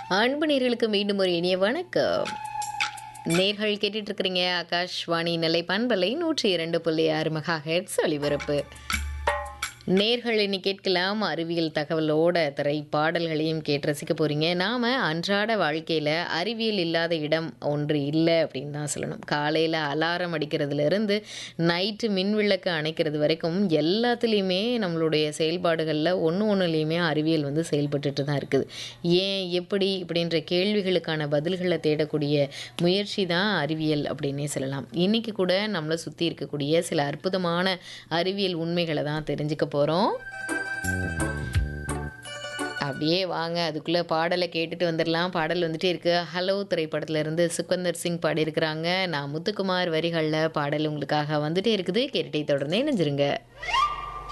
அன்பு நேர்களுக்கு மீண்டும் ஒரு இனிய வணக்கம் நேர்கள் கேட்டுட்டு இருக்கிறீங்க ஆகாஷ்வாணி நிலை பண்பலை நூற்றி இரண்டு புள்ளி ஆறு மெகா ஹெட்ஸ் ஒளிபரப்பு நேர்கள் இன்னைக்கு கேட்கலாம் அறிவியல் தகவலோட திரை பாடல்களையும் கேட்டு ரசிக்க போறீங்க நாம அன்றாட வாழ்க்கையில அறிவியல் இல்லாத இடம் ஒன்று இல்லை அப்படின்னு தான் சொல்லணும் காலையில அலாரம் அடிக்கிறதுல இருந்து நைட்டு மின் விளக்கு அணைக்கிறது வரைக்கும் எல்லாத்துலேயுமே நம்மளுடைய செயல்பாடுகளில் ஒன்று ஒன்றுலேயுமே அறிவியல் வந்து செயல்பட்டுட்டு தான் இருக்குது ஏன் எப்படி இப்படின்ற கேள்விகளுக்கான பதில்களை தேடக்கூடிய முயற்சி தான் அறிவியல் அப்படின்னே சொல்லலாம் இன்னைக்கு கூட நம்மளை சுற்றி இருக்கக்கூடிய சில அற்புதமான அறிவியல் உண்மைகளை தான் தெரிஞ்சுக்க போகிறோம் அப்படியே வாங்க அதுக்குள்ளே பாடலை கேட்டுட்டு வந்துடலாம் பாடல் வந்துட்டே இருக்கு ஹலோ திரைப்படத்துல இருந்து சுகந்தர் சிங் பாடியிருக்கிறாங்க நான் முத்துக்குமார் வரிகளில் பாடல் உங்களுக்காக வந்துட்டே இருக்குது கேட்டுட்டே தொடர்ந்து இணைஞ்சிருங்க